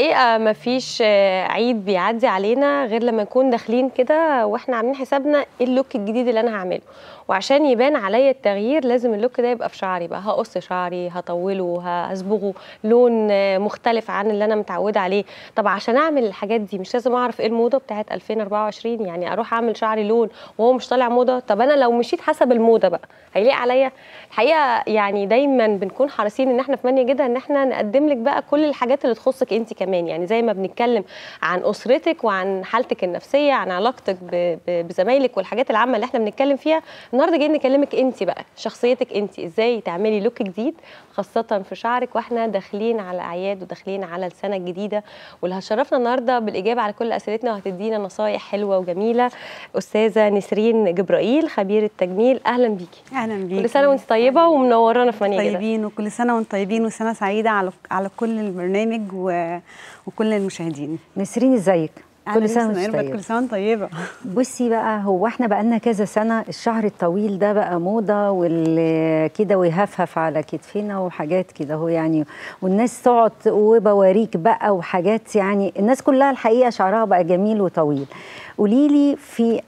الحقيقه ما فيش عيد بيعدي علينا غير لما نكون داخلين كده واحنا عاملين حسابنا ايه اللوك الجديد اللي انا هعمله وعشان يبان عليا التغيير لازم اللوك ده يبقى في شعري بقى هقص شعري هطوله هصبغه لون مختلف عن اللي انا متعوده عليه طب عشان اعمل الحاجات دي مش لازم اعرف ايه الموضه بتاعت 2024 يعني اروح اعمل شعري لون وهو مش طالع موضه طب انا لو مشيت حسب الموضه بقى هيليق عليا الحقيقه يعني دايما بنكون حريصين ان احنا في منيا جدا ان احنا نقدم لك بقى كل الحاجات اللي تخصك انت كمان يعني زي ما بنتكلم عن اسرتك وعن حالتك النفسيه عن علاقتك بزمايلك والحاجات العامه اللي احنا بنتكلم فيها النهارده جايين نكلمك انت بقى شخصيتك انت ازاي تعملي لوك جديد خاصه في شعرك واحنا داخلين على اعياد وداخلين على السنه الجديده واللي هتشرفنا النهارده بالاجابه على كل اسئلتنا وهتدينا نصايح حلوه وجميله استاذه نسرين جبرائيل خبيره تجميل اهلا بيكي اهلا بيكي كل سنه وانت طيبه ومنورانا في منيا طيبين وكل سنه وانتم طيبين وسنه سعيده على على كل البرنامج و... وكل المشاهدين نسرين ازيك كل سنه وانت طيبه كل سنه طيبه بصي بقى هو احنا بقالنا كذا سنه الشعر الطويل ده بقى موضه واللي كده ويهفهف على كتفنا وحاجات كده هو يعني والناس تقعد وبواريك بقى وحاجات يعني الناس كلها الحقيقه شعرها بقى جميل وطويل قولي لي في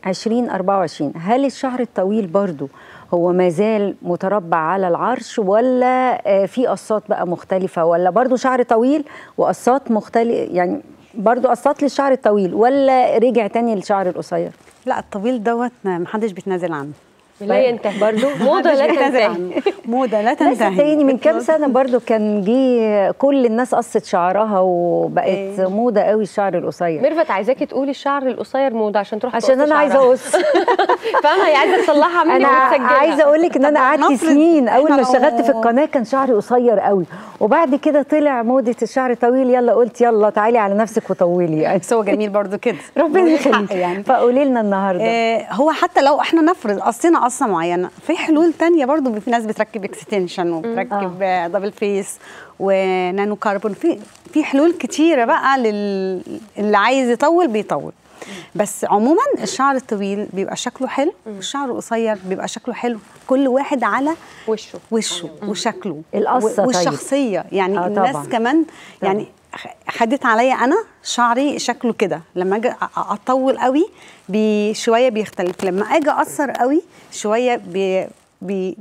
2024 هل الشعر الطويل برضو هو ما زال متربع على العرش ولا في قصات بقى مختلفه ولا برضو شعر طويل وقصات مختلف يعني برضو قصات للشعر الطويل ولا رجع تاني للشعر القصير لا الطويل دوت ما حدش بيتنازل عنه لا ينتهي برضو موضه لا تنتهي موضه لا تنتهي صدقيني من كام سنه برضو كان جه كل الناس قصت شعرها وبقت إيه؟ موضه قوي الشعر القصير ميرفت عايزاكي تقولي الشعر القصير موضه عشان تروحي عشان انا عايزه اقص فاهمه هي عايزه تصلحها مني انا عايزه اقول لك ان انا قعدت سنين اول ما اشتغلت في القناه كان شعري قصير قوي وبعد كده طلع موضه الشعر طويل يلا قلت يلا تعالي على نفسك وطولي يعني بس هو جميل برضو كده ربنا يخليك يعني فقولي لنا النهارده آه هو حتى لو احنا نفرض قصينا قصه معينه في حلول تانية برضو في ناس بتركب اكستنشن وبتركب آه. دبل فيس ونانو كاربون في في حلول كتيره بقى لل اللي عايز يطول بيطول بس عموما الشعر الطويل بيبقى شكله حلو والشعر القصير بيبقى شكله حلو كل واحد على وشه وشه وشكله القصه والشخصيه يعني آه الناس طبعًا. كمان يعني خدت عليا انا شعري شكله كده لما اجي اطول قوي بي شويه بيختلف لما اجي اقصر قوي شويه بي بي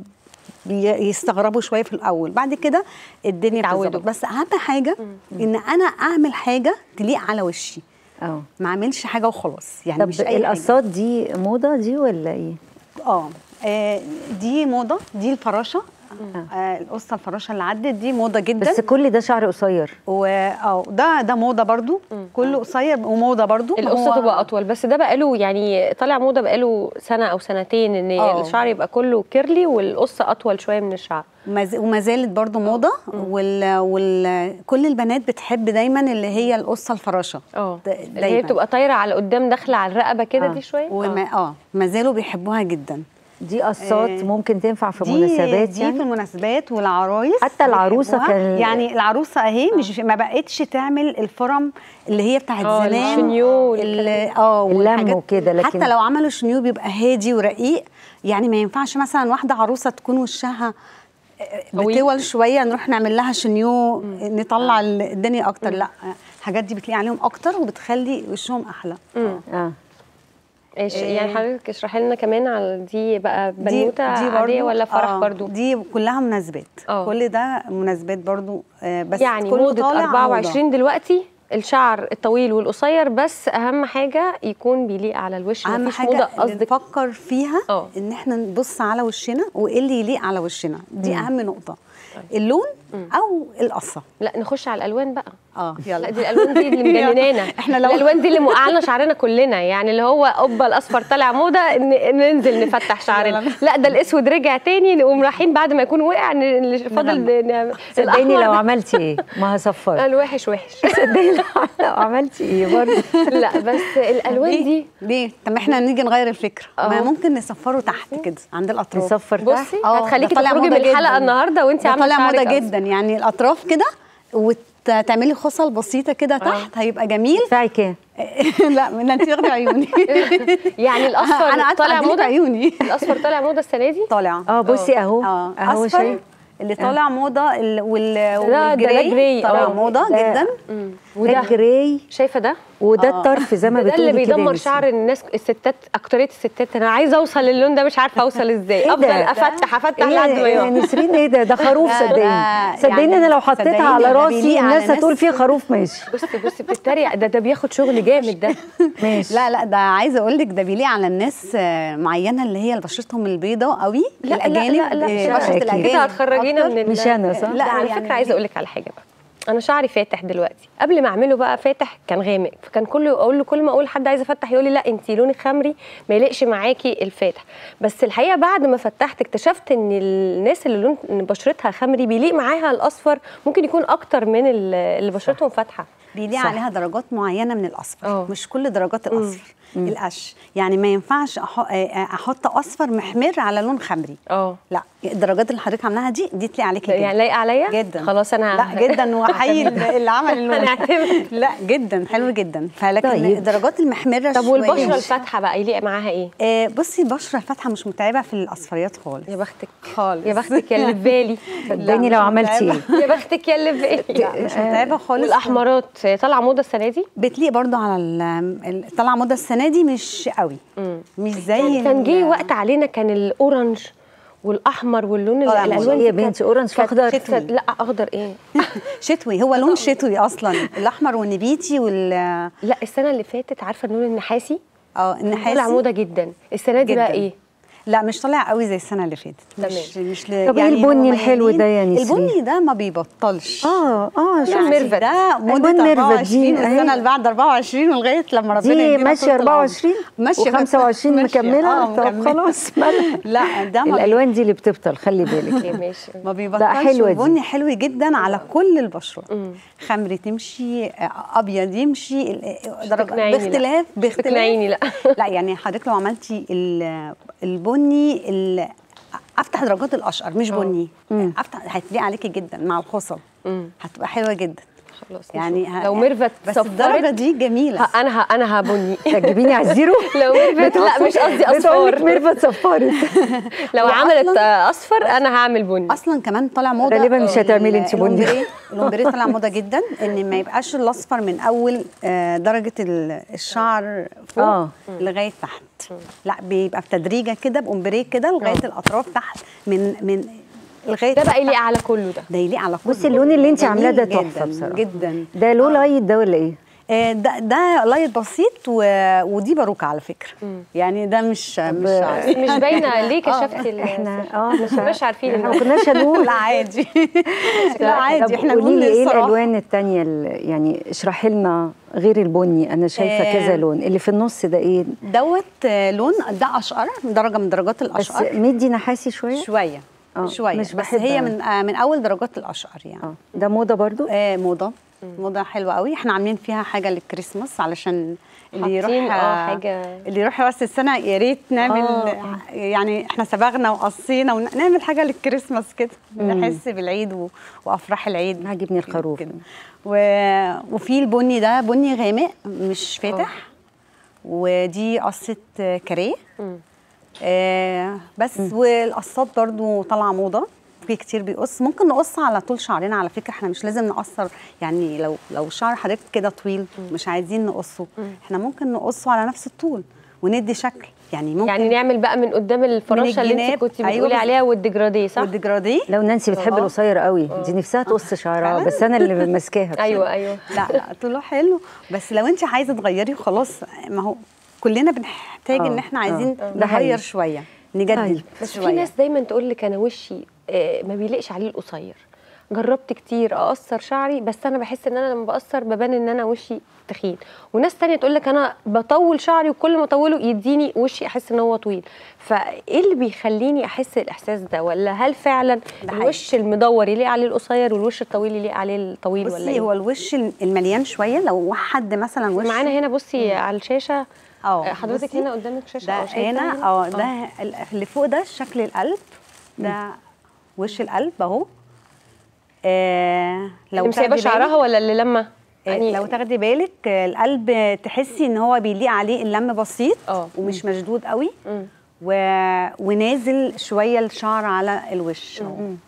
بيستغربوا شويه في الاول بعد كده الدنيا بتظبط بس اهم حاجه ان انا اعمل حاجه تليق على وشي اه ما اعملش حاجه وخلاص يعني طب مش اي القصات دي موضه دي ولا ايه اه آه، دي موضه دي الفراشه آه القصه الفراشه اللي عدت دي موضه جدا بس كل ده شعر قصير و اه ده ده موضه برضو كله قصير وموضه برضو القصه تبقى اطول بس ده بقاله يعني طالع موضه بقاله سنه او سنتين ان آه. الشعر يبقى كله كيرلي والقصه اطول شويه من الشعر مز... وما زالت برضو موضه وال... وال... كل البنات بتحب دايما اللي هي القصه الفراشه اه د- اللي هي بتبقى طايره على قدام داخله على الرقبه كده آه. دي شويه وما اه ما زالوا بيحبوها جدا دي قصات آه، ممكن تنفع في دي مناسبات دي يعني في المناسبات والعرايس حتى العروسة بيحبوها. كان- يعني العروسه اهي مش ما بقتش تعمل الفرم اللي هي بتاعت آه، زمان الشنيو والكلام اللي- اه اللم والحاجات- وكده، لكن- حتى لو عملوا شنيو بيبقى هادي ورقيق يعني ما ينفعش مثلا واحده عروسه تكون وشها طويل. بتول شويه نروح نعمل لها شنيو نطلع الدنيا اكتر لا الحاجات دي بتليق عليهم اكتر وبتخلي وشهم احلى اه إيش إيه. يعني حضرتك اشرحي لنا كمان على دي بقى بنوته عاديه برضو- ولا فرح آه، برضو دي كلها مناسبات آه. كل ده مناسبات برضو آه، بس يعني كله موضه طالع 24 دلوقتي الشعر الطويل والقصير بس اهم حاجه يكون بيليق على الوش اهم مفيش حاجه موضه اللي قصدك نفكر فيها آه. ان احنا نبص على وشنا وايه اللي يليق على وشنا دي اهم نقطه اللون او القصه لا نخش على الالوان بقى اه لا يلا دي الالوان دي اللي مجننانا إحنا لو- الالوان دي اللي موقعنا شعرنا كلنا يعني اللي هو قبه الاصفر طالع موضه ن- ننزل نفتح شعرنا يلا. لا ده الاسود رجع تاني نقوم رايحين بعد ما يكون وقع ن- اللي فاضل ن- صدقيني الأحمر لو ده. عملتي ايه ما هصفر الوحش وحش صدقيني لو- لو عملتي ايه برضه لا بس الالوان ليه؟ دي ليه طب ما احنا نيجي نغير الفكره ما أهو. ممكن نصفره تحت كده عند الاطراف نصفر تحت بصي آه، هتخليكي ده طالع تخرجي من موضة الحلقه جداً. النهارده وانت ده عامله طالع موضه شعرك أصفر. جدا يعني الاطراف كده وتعملي خصل بسيطه كده تحت هيبقى جميل تدفعي كام لا من انت واخده عيوني يعني الاصفر انا قاعده طالع أعدلك موضه عيوني الاصفر طالع موضه السنه دي طالع اه بصي اهو اه اهو اصفر شايف اللي طالع موضه ال- وال ده- ده والجراي جراي، طالع آه. موضه ده- جدا مم. ده وده جراي شايفه ده وده آه. الطرف زي ما ده بتقولي اللي كده بيدمر نسرين. شعر الناس الستات اكتريه الستات انا عايزه اوصل للون ده مش عارفه اوصل ازاي إيه افضل ده؟ افتح افتح إيه لحد ما يا يقع نسرين ايه ده ده خروف ده- صدقيني ده صدقيني يعني انا لو حطيتها صدقيني على ده راسي بيليق على الناس هتقول ناس. فيه خروف ماشي بصي بصي بتتريق ده ده بياخد شغل جامد ده ماشي لا لا ده عايزه اقول لك ده بيليق على الناس آه، معينه اللي هي بشرتهم البيضاء قوي لا لا الاجانب لا لا آه، مش بشره أكيد. الاجانب كده هتخرجينا أكتر. من ال- مش أنا، صح؟ لا لا، على يعني فكره عايزه اقول لك على حاجه بقى انا شعري فاتح دلوقتي قبل ما اعمله بقى فاتح كان غامق فكان كله اقول له كل ما اقول حد عايز افتح يقول لي لا انت لونك خمري ما يليقش معاكي الفاتح بس الحقيقه بعد ما فتحت اكتشفت ان الناس اللي لون إن بشرتها خمري بيليق معاها الاصفر ممكن يكون اكتر من ال- اللي بشرتهم فاتحه بيليق صح. عليها درجات معينه من الاصفر اه. مش كل درجات الاصفر القش يعني ما ينفعش أح- آه، احط اصفر محمر على لون خمري اه لا الدرجات اللي حضرتك عاملاها دي دي تليق عليكي يعني جدا لايقه عليا جدا خلاص انا لا جدا واحيي اللي عمل اللون هنعتمد. لا جدا حلو جدا فلكن طيب. الدرجات المحمره طب شوية والبشره مش- الفاتحه بقى يليق معاها ايه آه بصي البشره الفاتحه مش متعبه في الاصفريات خالص يا بختك خالص يا بختك يا اللي في بالي صدقيني لا، لو مش عملتي متعبة. ايه يا بختك يا اللي في بالي لا مش متعبه خالص والاحمرات طالعه موضه السنه دي بتليق برضو على ال- ال- طالعه موضه السنه دي مش قوي مش زي كان ال- جه وقت علينا كان الاورنج والاحمر واللون طالع الالوان موضة. دي ايه يا كانت- بنتي اورنج في كانت- اخضر كانت- لا اخضر ايه شتوي هو لون شتوي اصلا الاحمر والنبيتي وال لا السنه اللي فاتت عارفه اللون النحاسي اه طلع النحاسي موضه جدا السنه دي بقى جداً. ايه لا مش طالع قوي زي السنه اللي فاتت مش تمام. مش ل... طب إيه البني الحلو ده يا نسرين؟ البني ده ما بيبطلش اه اه شوف يعني ميرفت. ده ألوان مدة ميرفت 24 دي، والسنه أهي. اللي بعد 24 ولغايه لما ربنا دي يدينا ماشيه طول العمر. 24 ماشيه و25 ماشية. مكمله آه، طب مكملة. خلاص مالها لا ده ما بي- الالوان دي اللي بتبطل خلي بالك إيه ماشي ما بيبطلش حلوة دي. وبني حلو جدا على كل البشره خمري تمشي آه، ابيض يمشي ال- درجة تقنعيني، لا. باختلاف باختلاف تقنعيني، لا. لا يعني حضرتك لو عملتي ال- البني ال- افتح درجات الاشقر مش بني افتح هتليق عليكي جدا مع الخصل مم. هتبقى حلوه جدا خلاص يعني نشوف. ه- لو ميرفت بس صفرت الدرجه دي جميله ه- انا ه- انا هبني تجيبيني على الزيرو لو ميرفت لا مش قصدي بتقولك اصفر ميرفت صفرت لو وأصلاً- عملت آه، اصفر انا هعمل بني اصلا كمان طالع موضه غالباً مش ال- هتعملي انت بني. الأومبريه الأومبريه طالع موضه جدا ان ما يبقاش الاصفر من اول آه، درجه ال- الشعر فوق آه. لغايه تحت لا بيبقى بتدريجه كده بأومبريه كده لغايه الاطراف تحت من من لغايه ده بقى تحت. يليق على كله ده ده يليق على كله بصي اللون اللي انت عاملاه ده جميل تحفه جداً، بصراحه جدا ده له لايت ده ولا ايه؟ آه، ده ده لايت بسيط و... ودي باروكه على فكره يعني ده مش مش عارف. مش باينه ليه كشفتي ال- احنا اه مش مش عارفين احنا ما إنه- كناش هنقول لا عادي لا عادي احنا قولي نقول لي ايه الصراحة. الالوان التانية ال- يعني اشرحي لنا غير البني انا شايفه آه. كذا لون اللي في النص ده ايه دوت آه، لون ده اشقر درجه من درجات بس الاشقر مدي نحاسي شويه شويه آه، شويه مش بس بحب هي أنا. من آه من اول درجات الاشقر يعني اه ده موضه برضو آه موضه موضه حلوه قوي احنا عاملين فيها حاجه للكريسماس علشان اللي يروح حاطين، آه، آه، حاجة. اللي يروح راس السنه يا ريت نعمل آه. يعني احنا صبغنا وقصينا ونعمل حاجه للكريسماس كده نحس بالعيد و... وافراح العيد عاجبني الخروف كده. و... وفي البني ده بني غامق مش فاتح ودي قصه آه، كاريه آه بس والقصات برضو طالعه موضه في كتير بيقص ممكن نقص على طول شعرنا على فكره احنا مش لازم نقصر يعني لو لو شعر حضرتك كده طويل مش عايزين نقصه احنا ممكن نقصه على نفس الطول وندي شكل يعني ممكن يعني نعمل بقى من قدام الفراشه اللي انت الجناب. كنت أيوة بتقولي بالظبط. عليها والديجراديه صح والديجراديه لو نانسي بتحب آه. القصير قوي دي نفسها تقص شعرها فعلاً؟ بس انا اللي ماسكاها ايوه ايوه لا لا طوله حلو بس لو انت عايزه تغيري خلاص ما هو كلنا بنحتاج آه، ان احنا آه، عايزين آه. ده حقيقي. نغير شويه نجدد طيب. بس في شويه ناس دايما تقول لك انا وشي آه، ما بيليقش عليه القصير جربت كتير اقصر شعري بس انا بحس ان انا لما بقصر ببان ان انا وشي تخين وناس تانية تقول لك انا بطول شعري وكل ما اطوله يديني وشي احس ان هو طويل فايه اللي بيخليني احس الاحساس ده ولا هل فعلا ده حقيقي. الوش المدور يليق عليه القصير والوش الطويل يليق عليه الطويل ولا بصي ايه هو الوش المليان شويه لو حد مثلا وش معانا هنا بصي على الشاشه اه آه، حضرتك بصي، هنا قدامك شاشه ده أو شايفة هنا اه ده ال- اللي فوق ده شكل القلب ده وش القلب اهو آه لو مسايبه تاخدي شعرها بالك- ولا اللي لما يعني لو تاخدي بالك آه، القلب تحسي ان هو بيليق عليه اللم بسيط اه. ومش مشدود قوي مم. و... ونازل شويه الشعر على الوش اهو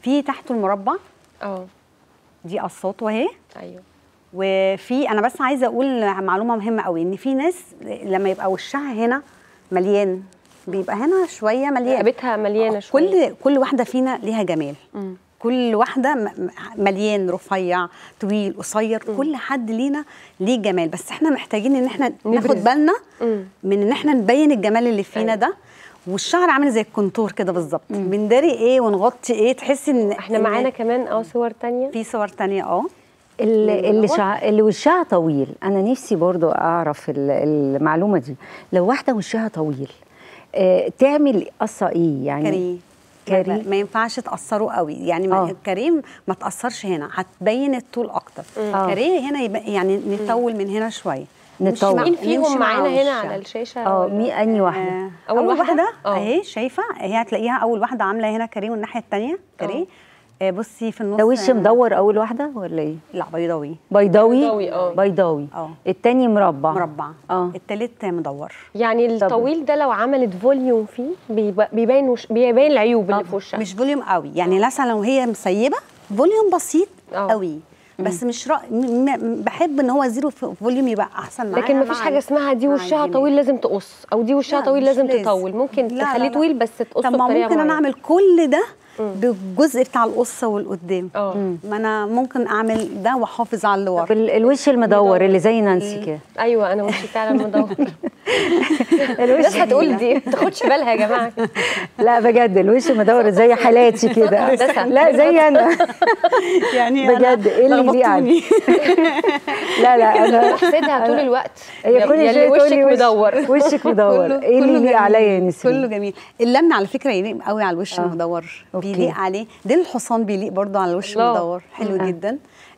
في تحته المربع اه دي قصاته اهي ايوه وفي انا بس عايزه اقول معلومه مهمه قوي ان في ناس لما يبقى وشها هنا مليان بيبقى هنا شويه مليان رقبتها مليانه شويه كل كل واحده فينا ليها جمال مم. كل واحده م- م- مليان رفيع طويل قصير كل حد لينا ليه جمال بس احنا محتاجين ان احنا ناخد نبرز. بالنا مم. من ان احنا نبين الجمال اللي فينا أيوة. ده والشعر عامل زي الكونتور كده بالظبط بنداري ايه ونغطي ايه تحسي ان احنا إن معانا كمان اه صور تانية في صور تانية اه اللي اللي, هو- شع... اللي وشها طويل انا نفسي برضو اعرف ال- المعلومه دي لو واحده وشها طويل آه تعمل قصه ايه يعني كريه كريه؟ ما, ما ينفعش تقصره قوي يعني ما آه. الكريم ما تقصرش هنا هتبين الطول اكتر آه. كريه هنا يبقى يعني نطول من هنا شويه نمشي نطول. مع- مين نمشي فيهم مع معانا هنا وشها. على الشاشه اه ولا- مي اني واحده آه، أول اول واحدة؟ واحده آه. اهي شايفه هي هتلاقيها اول واحده عامله هنا كريه والناحيه الثانيه كريه آه، بصي في النص ده وش آه، مدور اول واحده ولا ايه لا بيضاوي بيضاوي بيضاوي، اه. بيضاوي اه. التاني مربع مربع اه التالت مدور يعني الطويل ده لو عملت فوليوم فيه بيبقى- بيبين وش بيبين العيوب اللي في وشها مش فوليوم قوي يعني مثلا لو هي مسيبه فوليوم بسيط اه. قوي بس مش رأ... م... م... بحب ان هو زيرو ف- فوليوم يبقى احسن معايا لكن مفيش مع حاجه ال- اسمها دي مع وشها الجمال. طويل لازم تقص او دي وشها لا، طويل مش لازم لازم. تطول ممكن لا، لا، تخليه لا. طويل بس تقصه طب ما بطريقه ممكن انا معينة. اعمل كل ده بالجزء بتاع القصه والقدام اه ما انا ممكن اعمل ده واحافظ على اللي ورا طب ال- الوش المدور اللي زي نانسي كده ايوه انا وشي فعلا مدور الوش الناس هتقول دي ما تاخدش بالها يا جماعه لا بجد الوش المدور زي حالاتي كده هندسة. لا زي انا يعني بجد، إيه اللي ليه لخبطتوني. لا لا انا بحسدها طول الوقت هي يا- كل يا شويه اللي تقول وشك لي وش- مدور وشك مدور كله- ايه كله اللي ليه جميل. عليا يا نسرين كله جميل اللمن على فكره يليق قوي على الوش آه. المدور أوكي. بيليق عليه ديل الحصان بيليق برضو على الوش الله. المدور حلو آه. جدا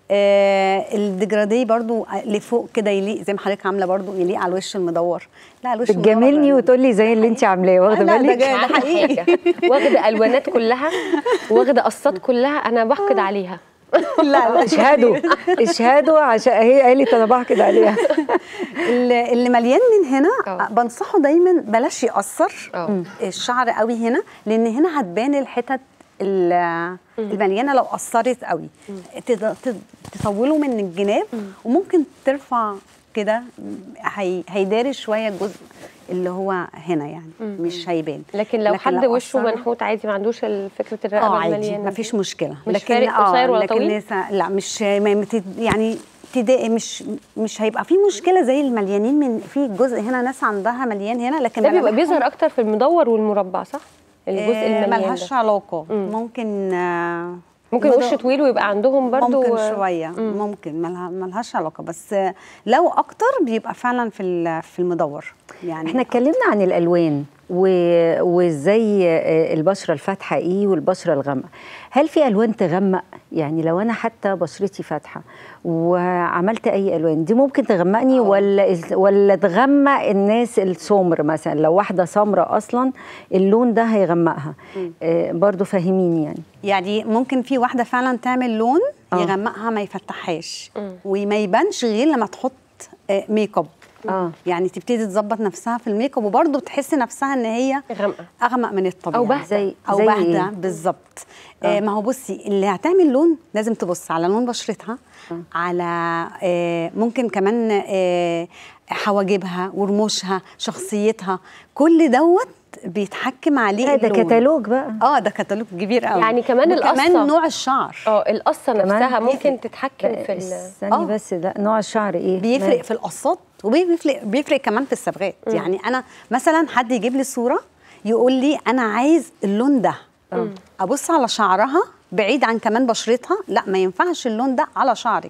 آه الديجرادي برضو لفوق كده يليق زي ما حضرتك عامله برضو يليق على الوش المدور لا الوش المدور بتجاملني وتقول لي زي اللي انت عاملاه واخده لا، ده بالك جاي. عارفة حقيقي. حاجة، واخده الوانات كلها واخده قصات كلها انا بحقد عليها لا لا اشهدوا اشهدوا عشان هي قالت انا بحقد عليها اللي اللي مليان من هنا اه. بنصحه دايما بلاش يقصر اه. الشعر قوي هنا لان هنا هتبان الحتت ال- المليانه لو قصرت قوي تد- تد- تطوله من الجناب وممكن ترفع كده هي هيداري شويه الجزء اللي هو هنا يعني مش هيبان لكن لو حد وشه قصرنا- منحوت عادي ما عندوش ال- فكره اه الرقبه عادي المليانه مفيش مشكله مش فارق قصير ولا لكن طويل؟ لسه- لا مش ما مت- يعني ابتدائي مش مش هيبقى في مشكله زي المليانين من في جزء هنا ناس عندها مليان هنا لكن ده بيبقى ملامحهم- بيظهر اكتر في المدور والمربع صح الجزء آه، المليان ملهاش ده علاقه ممكن آه، ممكن مدو- وش طويل ويبقى عندهم برضو ممكن شويه ممكن ملها ملهاش علاقه بس آه، لو اكتر بيبقى فعلا في ال- في المدور يعني احنا اتكلمنا عن الالوان و- وازاي آه، البشره الفاتحه ايه والبشره الغامقه هل في الوان تغمق يعني لو انا حتى بشرتي فاتحه وعملت اي الوان دي ممكن تغمقني ولا ولا تغمق الناس السمر مثلا لو واحده سمراء اصلا اللون ده هيغمقها آه، برضو فهميني يعني يعني ممكن في واحده فعلا تعمل لون آه. يغمقها ما يفتحهاش وما يبانش غير لما تحط آه، ميك اب اه يعني تبتدي تظبط نفسها في الميك اب وبرضه بتحس نفسها ان هي غامقه اغمق من الطبيعي أو باهتة. زي- او زي باهته إيه؟ بالظبط آه ما هو بصي اللي هتعمل لون لازم تبص على لون بشرتها على آه ممكن كمان آه حواجبها ورموشها شخصيتها كل دوت بيتحكم عليه لا ده اللون. كتالوج بقى اه ده كتالوج كبير قوي يعني كمان القصة. كمان نوع الشعر اه القصه كمان نفسها ممكن بيفرق. تتحكم في ال- استني آه. بس لا نوع الشعر ايه بيفرق في القصات وبيفرق بيفرق كمان في الصبغات يعني انا مثلا حد يجيب لي صوره يقول لي انا عايز اللون ده ابص على شعرها بعيد عن كمان بشرتها لا ما ينفعش اللون ده على شعرك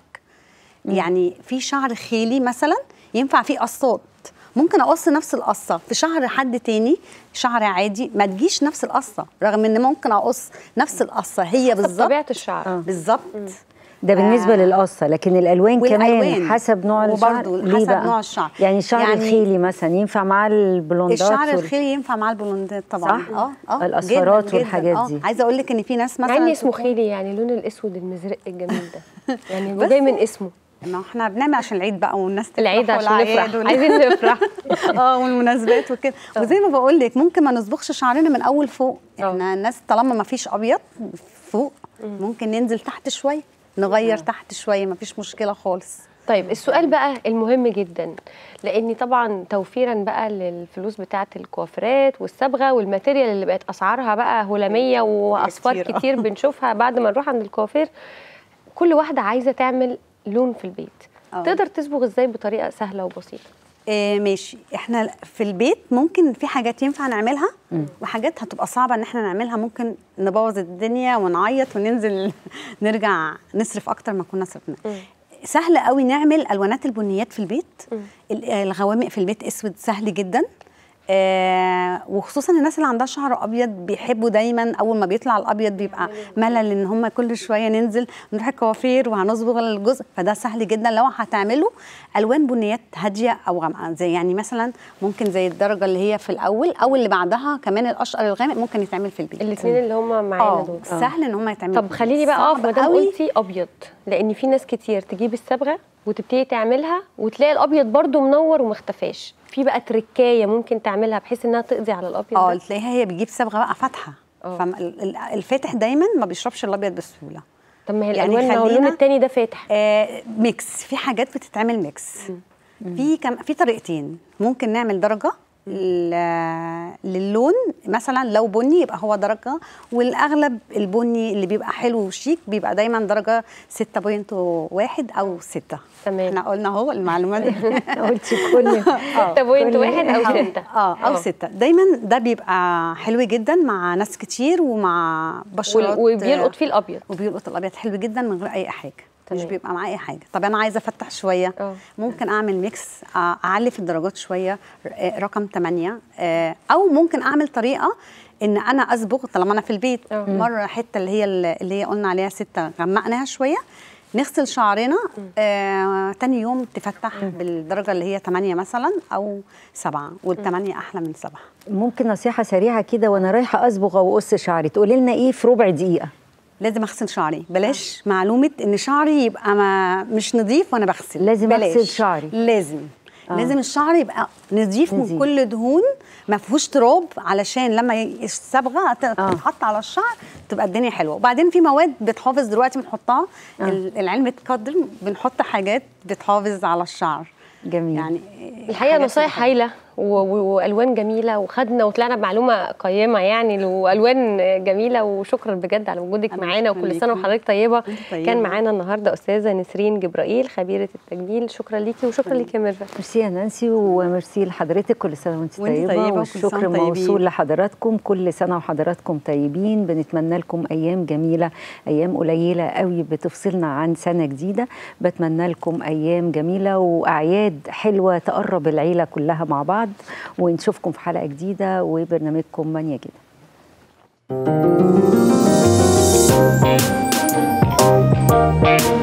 يعني في شعر خيلي مثلا ينفع فيه قصات ممكن اقص نفس القصه في شعر حد تاني شعر عادي ما تجيش نفس القصه رغم ان ممكن اقص نفس القصه هي حسب بالظبط طبيعه الشعر بالظبط ده بالنسبه آه. للقصه لكن الالوان والألوان. كمان حسب نوع الشعر وبرضه ليه حسب بقى؟ نوع الشعر. يعني الشعر يعني الخيلي مثلا ينفع معاه البلوندات الشعر وال- الخيلي ينفع مع البلوندات طبعا صح؟ اه اه الأسفارات جداً، جداً. والحاجات آه. دي. عايزه اقول لك ان في ناس مع مثلا ان اسمه تكون- خيلي يعني اللون الاسود المزرق الجميل ده يعني هو بس- جاي من اسمه ما احنا بنعمل عشان العيد بقى والناس تفرح العيد عشان والأعياد نفرح وال- عايزين نفرح اه والمناسبات وكده وزي ما بقول لك ممكن ما نصبغش شعرنا من اول فوق آه. احنا الناس طالما ما فيش ابيض فوق ممكن ننزل تحت شويه نغير تحت شويه مفيش مشكله خالص طيب السؤال بقى المهم جدا لاني طبعا توفيرا بقى للفلوس بتاعه الكوافيرات والصبغه والماتيريال اللي بقت اسعارها بقى هلاميه واصفار كتير. كتير بنشوفها بعد ما نروح عند الكوافير كل واحده عايزه تعمل لون في البيت آه. تقدر تصبغ ازاي بطريقه سهله وبسيطه آه ماشي احنا في البيت ممكن في حاجات ينفع نعملها وحاجات هتبقى صعبه ان احنا نعملها ممكن نبوظ الدنيا ونعيط وننزل نرجع نصرف اكتر ما كنا صرفنا سهل قوي نعمل الوانات البنيات في البيت ال- الغوامق في البيت اسود سهل جدا آه وخصوصا الناس اللي عندها شعر ابيض بيحبوا دايما اول ما بيطلع الابيض بيبقى ملل ان هم كل شويه ننزل نروح الكوافير وهنصبغ الجزء فده سهل جدا لو هتعملوا الوان بنيات هاديه او غامقه زي يعني مثلا ممكن زي الدرجه اللي هي في الاول او اللي بعدها كمان الاشقر الغامق ممكن يتعمل في البيت الاثنين اللي هم معانا اه دول سهل ان هم يتعملوا طب في خليني البيت. بقى اقف صعب ما دام قوي. قلتي ابيض لان في ناس كتير تجيب الصبغه وتبتدي تعملها وتلاقي الابيض برضو منور وما اختفاش في بقى تركايه ممكن تعملها بحيث انها تقضي على الابيض اه ده تلاقيها هي بتجيب صبغه بقى فاتحه اه. فالفاتح دايما ما بيشربش الابيض بسهوله طب ما هي يعني الالوان ما هو اللون خلينا- التاني ده فاتح آه ميكس في حاجات بتتعمل ميكس في كم في طريقتين ممكن نعمل درجه ل- للون مثلا لو بني يبقى هو درجه والاغلب البني اللي بيبقى حلو وشيك بيبقى دايما درجه 6.1 او 6 تمام. احنا قلنا اهو المعلومات قلتي كل 6.1 او 6 اه او 6 دايما ده بيبقى حلو جدا مع ناس كتير ومع بشرات وبيلقط فيه الابيض وبيلقط الابيض حلو جدا من غير اي حاجه مش تمام. بيبقى معاه اي حاجه طب انا عايزه افتح شويه اه. ممكن اعمل ميكس آه، اعلي في الدرجات شويه آه، رقم 8 او ممكن اعمل طريقه ان انا اصبغ طالما انا في البيت اه. مره حته اللي هي اللي هي قلنا عليها ستة غمقناها شويه نغسل شعرنا آه، تاني يوم تفتح بالدرجه اللي هي 8 مثلا او 7 والثمانية احلى من 7 ممكن نصيحه سريعه كده وانا رايحه اصبغ او اقص شعري تقولي لنا ايه في ربع دقيقه لازم اغسل شعري بلاش معلومه ان شعري يبقى ما مش نظيف وانا بغسل لازم بلاش. أغسل شعري. لازم آه. آه. لازم الشعر يبقى نظيف من نظيف. كل دهون ما فيهوش تراب علشان لما ي- الصبغه ت- آه. تتحط على الشعر تبقى الدنيا حلوه وبعدين في مواد بتحافظ دلوقتي بنحطها آه. ال- العلم اتقدم بنحط حاجات بتحافظ على الشعر جميل يعني الحقيقه حاجات نصايح كده. هايله و- و- والوان جميله وخدنا وطلعنا بمعلومه قيمه يعني والوان جميله وشكرا بجد على وجودك أنا معانا شكراً وكل سنه ليكي. وحضرتك طيبه أنت طيبة. كان معانا النهارده استاذه نسرين جبرائيل خبيره التجميل شكرا ليكي وشكرا ليكي يا ميرفت ميرسي يا نانسي وميرسي لحضرتك كل سنه وانت وانت طيبه, طيبة وكل والشكر سنة طيبين. موصول لحضراتكم كل سنه وحضراتكم طيبين بنتمنى لكم ايام جميله ايام قليله قوي بتفصلنا عن سنه جديده بتمنى لكم ايام جميله واعياد حلوه تقرب العيله كلها مع بعض ونشوفكم في حلقه جديده وبرنامجكم من يجد